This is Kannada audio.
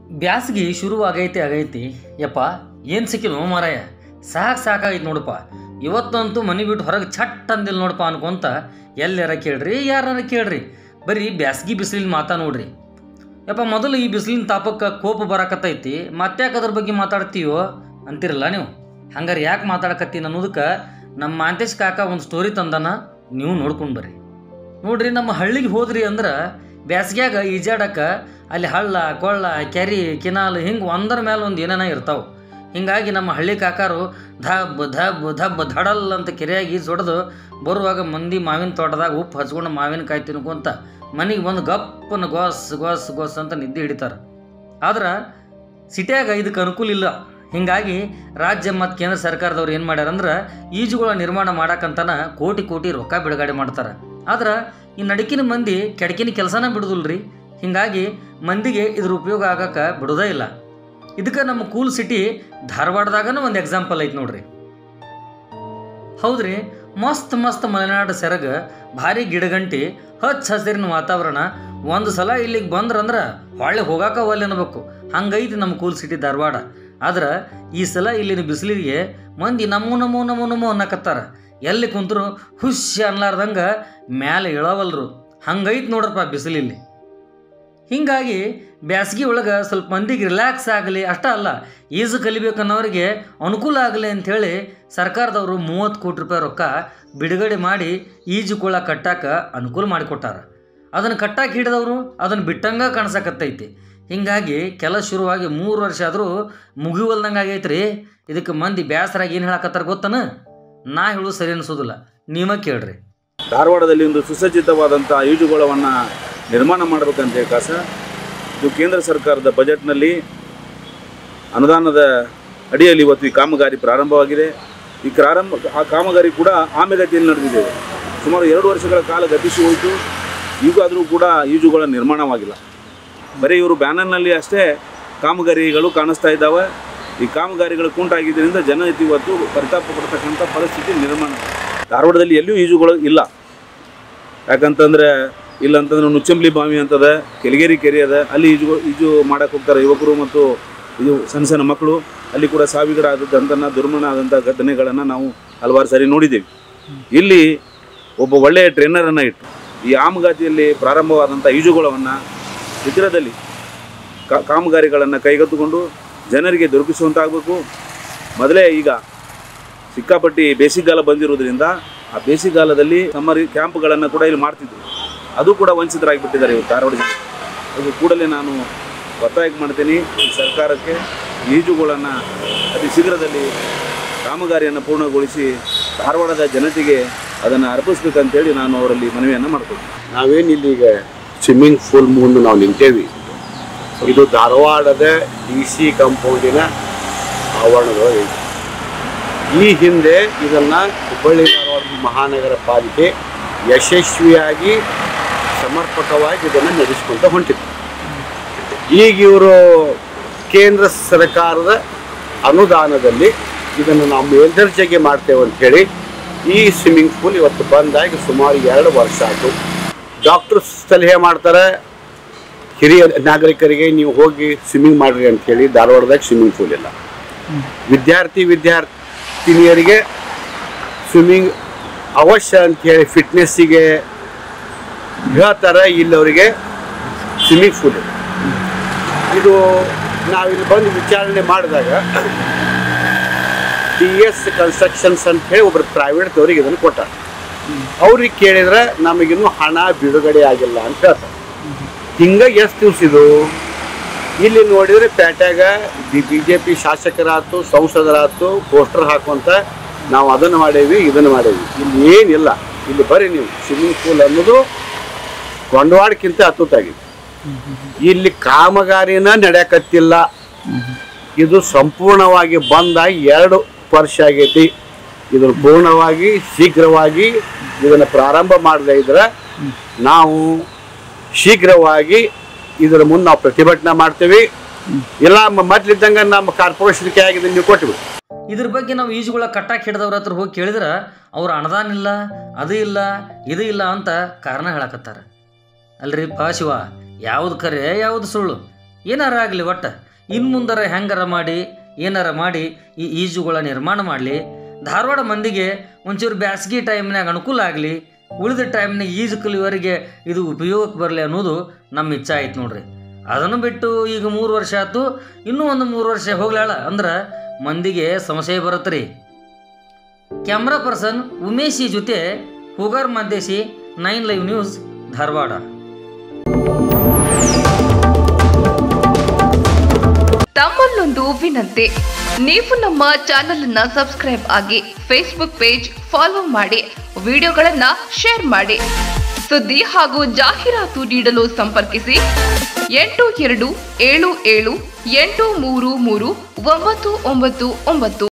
ಬ್ಯಾಸಗಿ ಶುರು ಆಗೈತಿ ಆಗೈತಿ ಯಪ್ಪ ಏನು ಸಿಕ್ಕಿಲ್ಲ ಮಾರಾಯ ಸಾಕು ಸಾಕಾಗೈತಿ ನೋಡಪ್ಪ ಇವತ್ತಂತೂ ಮನೆ ಬಿಟ್ಟು ಹೊರಗೆ ಚಟ್ ಅಂದಿಲ್ಲ ನೋಡಪ್ಪ ಅನ್ಕೊಂತ ಎಲ್ಲಾರ ಕೇಳ್ರಿ ಯಾರಾರ ಕೇಳ್ರಿ ಬರೀ ಬ್ಯಾಸಗಿ ಬಿಸಿಲಿನ ಮಾತಾ ನೋಡ್ರಿ ಯಪ್ಪ ಮೊದಲು ಈ ಬಿಸಿಲಿನ ತಾಪಕ್ಕೆ ಕೋಪ ಬರಾಕತ್ತೈತಿ ಮತ್ತ್ಯಾಕೆ ಅದ್ರ ಬಗ್ಗೆ ಮಾತಾಡ್ತೀವೋ ಅಂತಿರಲ್ಲ ನೀವು ಹಂಗಾರೆ ಯಾಕೆ ಮಾತಾಡಕತ್ತೀನಿ ಅನ್ನೋದಕ್ಕೆ ನಮ್ಮ ಮಾಂತೇಶ್ ಕಾಕ ಒಂದು ಸ್ಟೋರಿ ತಂದಾನ ನೀವು ನೋಡ್ಕೊಂಡು ಬರ್ರಿ ನೋಡ್ರಿ ನಮ್ಮ ಹಳ್ಳಿಗೆ ಹೋದ್ರಿ ಅಂದ್ರೆ ಬ್ಯಾಸ್ಗ್ಯಾಗ ಈಜಾಡಕ ಅಲ್ಲಿ ಹಳ್ಳ ಕೊಳ್ಳ ಕೆರಿ ಕಿನಾಲ್ ಹಿಂಗೆ ಒಂದರ ಮೇಲೆ ಒಂದು ಏನೇನ ಇರ್ತಾವೆ ಹಿಂಗಾಗಿ ನಮ್ಮ ಹಳ್ಳಿ ಕಾಕಾರು ಧಬ್ ಧಬ್ ಧಬ್ ಧಡಲ್ ಅಂತ ಕೆರೆಯಾಗಿ ಈಜು ಹೊಡೆದು ಬರುವಾಗ ಮಂದಿ ಮಾವಿನ ತೋಟದಾಗ ಉಪ್ಪು ಹಚ್ಕೊಂಡು ಮಾವಿನಕಾಯಿ ತಿನ್ಕೊಂತ ಮನೆಗೆ ಬಂದು ಗಪ್ಪನ ಗೋಸ್ ಗೋಸ್ ಗೋಸ್ ಅಂತ ನಿದ್ದೆ ಹಿಡಿತಾರೆ ಆದ್ರೆ ಸಿಟಿಯಾಗ ಇದಕ್ಕೆ ಅನುಕೂಲ ಇಲ್ಲ ಹಿಂಗಾಗಿ ರಾಜ್ಯ ಮತ್ತು ಕೇಂದ್ರ ಸರ್ಕಾರದವ್ರು ಏನು ಮಾಡ್ಯಾರಂದ್ರೆ ಈಜುಗಳ ನಿರ್ಮಾಣ ಮಾಡಕ್ಕಂತನ ಕೋಟಿ ಕೋಟಿ ರೊಕ್ಕ ಬಿಡುಗಡೆ ಮಾಡ್ತಾರೆ ಆದ್ರೆ ಈ ನಡಕಿನ ಮಂದಿ ಕೆಡಕಿನ ಕೆಲಸನ ಬಿಡುದಿಲ್ರಿ ಹಿಂಗಾಗಿ ಮಂದಿಗೆ ಇದ್ರ ಉಪಯೋಗ ಆಗಕ್ಕೆ ಬಿಡೋದೇ ಇಲ್ಲ ಇದಕ್ಕೆ ನಮ್ಮ ಕೂಲ್ ಸಿಟಿ ಧಾರವಾಡದಾಗನೂ ಒಂದು ಎಕ್ಸಾಂಪಲ್ ಐತೆ ನೋಡ್ರಿ ಹೌದ್ರಿ ಮಸ್ತ್ ಮಸ್ತ್ ಮಲೆನಾಡು ಸೆರಗ ಭಾರಿ ಗಿಡಗಂಟಿ ಹಚ್ಚ ಹಸಿರಿನ ವಾತಾವರಣ ಒಂದು ಸಲ ಇಲ್ಲಿಗೆ ಬಂದ್ರಂದ್ರೆ ಹೊಳ್ಳಿ ಹೋಗಾಕ ಒಲ್ಲೆ ಅನ್ಬೇಕು ಹಂಗೈತಿ ನಮ್ಮ ಕೂಲ್ ಸಿಟಿ ಧಾರವಾಡ ಆದ್ರೆ ಈ ಸಲ ಇಲ್ಲಿನ ಬಿಸಿಲಿಗೆ ಮಂದಿ ನಮೋ ನಮೋ ನಮೋ ನಮೋ ಅನ್ನಕತ್ತಾರ ಎಲ್ಲಿ ಕುಂತರು ಹುಷ್ ಅನ್ಲಾರ್ದಂಗೆ ಮ್ಯಾಲೆ ಇಳವಲ್ರು ಹಂಗೈತಿ ನೋಡ್ರಪ್ಪ ಬಿಸಿಲಿಲ್ಲಿ ಹಿಂಗಾಗಿ ಬ್ಯಾಸ್ಗಿ ಒಳಗೆ ಸ್ವಲ್ಪ ಮಂದಿಗೆ ರಿಲ್ಯಾಕ್ಸ್ ಆಗಲಿ ಅಷ್ಟೇ ಅಲ್ಲ ಈಜು ಕಲಿಬೇಕನ್ನೋರಿಗೆ ಅನುಕೂಲ ಆಗಲಿ ಅಂಥೇಳಿ ಸರ್ಕಾರದವರು ಮೂವತ್ತು ಕೋಟಿ ರೂಪಾಯಿ ರೊಕ್ಕ ಬಿಡುಗಡೆ ಮಾಡಿ ಈಜುಕೊಳ ಕಟ್ಟಾಕ ಅನುಕೂಲ ಮಾಡಿಕೊಟ್ಟಾರ ಅದನ್ನು ಕಟ್ಟಾಕ ಹಿಡಿದವರು ಅದನ್ನು ಬಿಟ್ಟಂಗ ಕಾಣಿಸಕತ್ತೈತಿ ಹಿಂಗಾಗಿ ಕೆಲ ಶುರುವಾಗಿ ಮೂರು ವರ್ಷ ಆದರೂ ಮುಗಿವಲ್ದಂಗೆ ಆಗೈತೆ ರೀ ಇದಕ್ಕೆ ಮಂದಿ ಬೇಸರಾಗಿ ಏನು ಹೇಳಕತ್ತಾರ ಗೊತ್ತನ ನಾ ಹೇಳೋದು ಸರಿ ಅನಿಸೋದಿಲ್ಲ ನೀವ ಕೇಳ್ರಿ ಧಾರವಾಡದಲ್ಲಿ ಒಂದು ಸುಸಜ್ಜಿತವಾದಂಥ ಈಜುಗೊಳವನ್ನು ನಿರ್ಮಾಣ ಮಾಡಬೇಕಂತ ಹೇಳಿ ಕಾಸ ಇದು ಕೇಂದ್ರ ಸರ್ಕಾರದ ಬಜೆಟ್ನಲ್ಲಿ ಅನುದಾನದ ಅಡಿಯಲ್ಲಿ ಇವತ್ತು ಈ ಕಾಮಗಾರಿ ಪ್ರಾರಂಭವಾಗಿದೆ ಈ ಪ್ರಾರಂಭ ಆ ಕಾಮಗಾರಿ ಕೂಡ ಆಮೆಗತಿಯಲ್ಲಿ ನಡೆದಿದೆ ಸುಮಾರು ಎರಡು ವರ್ಷಗಳ ಕಾಲ ಗತಿಸಿ ಹೋಯಿತು ಈಗಾದರೂ ಕೂಡ ಈಜುಗಳ ನಿರ್ಮಾಣವಾಗಿಲ್ಲ ಬರೀ ಇವರು ಬ್ಯಾನರ್ನಲ್ಲಿ ಅಷ್ಟೇ ಕಾಮಗಾರಿಗಳು ಕಾಣಿಸ್ತಾ ಇದ್ದಾವೆ ಈ ಕಾಮಗಾರಿಗಳು ಕುಂಟಾಗಿದ್ದರಿಂದ ಜನ ಇವತ್ತು ಪರಿತಾಪ ಪಡ್ತಕ್ಕಂಥ ಪರಿಸ್ಥಿತಿ ನಿರ್ಮಾಣ ಧಾರವಾಡದಲ್ಲಿ ಎಲ್ಲಿಯೂ ಈಜುಗಳು ಇಲ್ಲ ಯಾಕಂತಂದ್ರೆ ಇಲ್ಲ ಅಂತಂದ್ರೆ ನುಚ್ಚಂಬ್ಲಿ ಬಾವಿ ಅಂತದ ಕೆಳಗೇರಿ ಕೆರೆ ಅದ ಅಲ್ಲಿ ಈಜು ಈಜು ಮಾಡಕ್ಕೆ ಹೋಗ್ತಾರೆ ಯುವಕರು ಮತ್ತು ಇದು ಸಣ್ಣ ಸಣ್ಣ ಮಕ್ಕಳು ಅಲ್ಲಿ ಕೂಡ ಸಾವಿಗೀಡಾದಂಥ ದುರ್ಮರಣ ಆದಂಥ ಘಟನೆಗಳನ್ನು ನಾವು ಹಲವಾರು ಸಾರಿ ನೋಡಿದ್ದೀವಿ ಇಲ್ಲಿ ಒಬ್ಬ ಒಳ್ಳೆಯ ಟ್ರೈನರನ್ನು ಇಟ್ಟು ಈ ಆಮಗಾತಿಯಲ್ಲಿ ಪ್ರಾರಂಭವಾದಂಥ ಈಜುಗೊಳವನ್ನು ಶೀಘ್ರದಲ್ಲಿ ಕಾ ಕಾಮಗಾರಿಗಳನ್ನು ಕೈಗೆತ್ತಿಕೊಂಡು ಜನರಿಗೆ ದೊರಕಿಸುವಂತಾಗಬೇಕು ಮೊದಲೇ ಈಗ ಸಿಕ್ಕಾಪಟ್ಟಿ ಬೇಸಿಗೆಗಾಲ ಬಂದಿರೋದ್ರಿಂದ ಆ ಬೇಸಿಗೆಗಾಲದಲ್ಲಿ ಸಮ್ಮರ್ ಕ್ಯಾಂಪ್ಗಳನ್ನು ಕೂಡ ಇಲ್ಲಿ ಮಾಡ್ತಿದ್ರು ಅದು ಕೂಡ ವಂಚಿತರಾಗಿಬಿಟ್ಟಿದ್ದಾರೆ ಇವತ್ತು ಧಾರವಾಡ ಜನ ಅದು ಕೂಡಲೇ ನಾನು ಒತ್ತಾಯ ಮಾಡ್ತೀನಿ ಈ ಸರ್ಕಾರಕ್ಕೆ ಈಜುಗಳನ್ನು ಅತಿ ಶೀಘ್ರದಲ್ಲಿ ಕಾಮಗಾರಿಯನ್ನು ಪೂರ್ಣಗೊಳಿಸಿ ಧಾರವಾಡದ ಜನತೆಗೆ ಅದನ್ನು ಅರ್ಪಿಸ್ಬೇಕಂತೇಳಿ ನಾನು ಅವರಲ್ಲಿ ಮನವಿಯನ್ನು ಮಾಡ್ತೀನಿ ನಾವೇನು ಇಲ್ಲಿ ಈಗ ಸ್ವಿಮ್ಮಿಂಗ್ ಪೂಲ್ ಮುಂದೆ ನಾವು ನಿಂತೇವಿ ಇದು ಧಾರವಾಡದ ಡಿ ಸಿ ಕಾಂಪೌಂಡಿನ ಆವರಣಗಳು ಇದೆ ಈ ಹಿಂದೆ ಇದನ್ನ ಹುಬ್ಬಳ್ಳಿ ಧಾರವಾಡ ಮಹಾನಗರ ಪಾಲಿಕೆ ಯಶಸ್ವಿಯಾಗಿ ಸಮರ್ಪಕವಾಗಿ ಇದನ್ನು ನಡೆಸ್ಕೊಂತ ಹೊಂಟಿತ್ತು ಈಗ ಇವರು ಕೇಂದ್ರ ಸರ್ಕಾರದ ಅನುದಾನದಲ್ಲಿ ಇದನ್ನು ನಾವು ಮೇಲ್ದರ್ಜೆಗೆ ಮಾಡ್ತೇವೆ ಅಂತ ಹೇಳಿ ಈ ಸ್ವಿಮ್ಮಿಂಗ್ ಪೂಲ್ ಇವತ್ತು ಬಂದಾಗಿ ಸುಮಾರು ಎರಡು ವರ್ಷ ಆಯಿತು ಡಾಕ್ಟರ್ ಸಲಹೆ ಮಾಡ್ತಾರೆ ಹಿರಿಯ ನಾಗರಿಕರಿಗೆ ನೀವು ಹೋಗಿ ಸ್ವಿಮ್ಮಿಂಗ್ ಮಾಡ್ರಿ ಅಂತ ಹೇಳಿ ಧಾರವಾಡದಾಗ ಸ್ವಿಮ್ಮಿಂಗ್ ಪೂಲ್ ಇಲ್ಲ ವಿದ್ಯಾರ್ಥಿ ವಿದ್ಯಾರ್ಥಿನಿಯರಿಗೆ ಸ್ವಿಮ್ಮಿಂಗ್ ಅವಶ್ಯ ಅಂತ ಹೇಳಿ ಫಿಟ್ನೆಸ್ಸಿಗೆ ಹೇಳ್ತಾರೆ ಇಲ್ಲವರಿಗೆ ಸ್ವಿಮ್ಮಿಂಗ್ ಪೂಲ್ ಇದೆ ಇದು ನಾವಿಲ್ಲಿ ಬಂದು ವಿಚಾರಣೆ ಮಾಡಿದಾಗ ಟಿ ಎಸ್ ಕನ್ಸ್ಟ್ರಕ್ಷನ್ಸ್ ಅಂತ ಹೇಳಿ ಒಬ್ಬರು ಪ್ರೈವೇಟ್ದವ್ರಿಗೆ ಇದನ್ನು ಕೊಟ್ಟಾರೆ ಅವ್ರಿಗೆ ಕೇಳಿದ್ರೆ ನಮಗಿನ್ನೂ ಹಣ ಬಿಡುಗಡೆ ಆಗಿಲ್ಲ ಅಂತ ಹೇಳ್ತಾರೆ ಹಿಂಗಾಗಿ ಎಷ್ಟು ದಿವ್ಸ ಇದು ಇಲ್ಲಿ ನೋಡಿದ್ರೆ ಪೇಟ್ಯಾಗ ಬಿ ಬಿ ಜೆ ಪಿ ಶಾಸಕರಾಯ್ತು ಸಂಸದರಾಯ್ತು ಪೋಸ್ಟರ್ ಹಾಕುವಂತ ನಾವು ಅದನ್ನು ಮಾಡೇವಿ ಇದನ್ನು ಮಾಡೇವಿ ಇಲ್ಲಿ ಏನಿಲ್ಲ ಇಲ್ಲಿ ಬರ್ರಿ ನೀವು ಸ್ವಿಮ್ಮಿಂಗ್ ಪೂಲ್ ಅನ್ನೋದು ಕೊಂಡವಾಡಕ್ಕಿಂತ ಹತ್ತುತ್ತಾಗಿದೆ ಇಲ್ಲಿ ಕಾಮಗಾರಿನ ನಡೆಯಕತ್ತಿಲ್ಲ ಇದು ಸಂಪೂರ್ಣವಾಗಿ ಬಂದಾಗಿ ಎರಡು ವರ್ಷ ಆಗೈತಿ ಇದನ್ನು ಪೂರ್ಣವಾಗಿ ಶೀಘ್ರವಾಗಿ ಇದನ್ನು ಪ್ರಾರಂಭ ಮಾಡದೇ ಇದ್ರೆ ನಾವು ಶೀಘ್ರವಾಗಿ ಇದರ ಮುಂದೆ ನಾವು ಪ್ರತಿಭಟನೆ ಮಾಡ್ತೀವಿ ಇಲ್ಲ ಮ- ಮೊದ್ಲಿದ್ದಂಗೆ ನಮ್ಮ ಕಾರ್ಪೊರೇಷನ್ಗೆ ಆಗಿದೆ ನೀವು ಕೊಟ್ಬಿಡಿ ಇದ್ರ ಬಗ್ಗೆ ನಾವು ಈಜುಗಳ ಕಟ್ಟಾಕ್ ಹಿಡ್ದವ್ರ ಹತ್ರ ಹೋಗಿ ಕೇಳಿದ್ರೆ ಅವ್ರು ಅನುದಾನ ಇಲ್ಲ ಅದು ಇಲ್ಲ ಇದು ಇಲ್ಲ ಅಂತ ಕಾರಣ ಹೇಳಕತ್ತಾರ ಅಲ್ರಿ ಪಾ ಶಿವ ಯಾವ್ದು ಕರೆ ಯಾವ್ದು ಸುಳ್ಳು ಏನಾರ ಆಗಲಿ ಒಟ್ಟು ಇನ್ನು ಮುಂದರ ಹೆಂಗಾರ ಮಾಡಿ ಏನಾರ ಮಾಡಿ ಈ ಈಜುಗಳ ನಿರ್ಮಾಣ ಮಾಡಲಿ ಧಾರವಾಡ ಮಂದಿಗೆ ಒಂಚೂರು ಬ್ಯಾಸ್ಗಿ ಟೈಮ್ನಾಗ ಅನುಕೂಲ ಆಗಲಿ ಉಳಿದ ಟೈಮ್ನಾಗ ಈಜು ಕಲಿಯುವವರಿಗೆ ಇದು ಉಪಯೋಗಕ್ಕೆ ಬರಲಿ ಅನ್ನೋದು ನಮ್ಮ ಇಚ್ಛೆ ಆಯ್ತು ನೋಡ್ರಿ ಅದನ್ನು ಬಿಟ್ಟು ಈಗ ಮೂರು ವರ್ಷ ಆಯ್ತು ಇನ್ನೂ ಒಂದು ಮೂರು ವರ್ಷ ಹೋಗ್ಲಾಳ ಅಂದ್ರೆ ಮಂದಿಗೆ ಸಮಸ್ಯೆ ಬರುತ್ತೆ ರೀ ಕ್ಯಾಮ್ರಾ ಪರ್ಸನ್ ಉಮೇಶಿ ಜೊತೆ ಹುಗಾರ್ ಮದ್ದೇಶಿ ನೈನ್ ಲೈವ್ ನ್ಯೂಸ್ ಧಾರವಾಡ ತಮ್ಮಲ್ಲೊಂದು ವಿನಂತಿ ನೀವು ನಮ್ಮ ಚಾನೆಲ್ ಅನ್ನ ಸಬ್ಸ್ಕ್ರೈಬ್ ಆಗಿ ಫೇಸ್ಬುಕ್ ಪೇಜ್ ಫಾಲೋ ಮಾಡಿ ವಿಡಿಯೋಗಳನ್ನ ಶೇರ್ ಮಾಡಿ ಸುದ್ದಿ ಹಾಗೂ ಜಾಹೀರಾತು ನೀಡಲು ಸಂಪರ್ಕಿಸಿ ಎಂಟು ಎರಡು ಏಳು ಏಳು ಎಂಟು ಮೂರು ಮೂರು ಒಂಬತ್ತು ಒಂಬತ್ತು ಒಂಬತ್ತು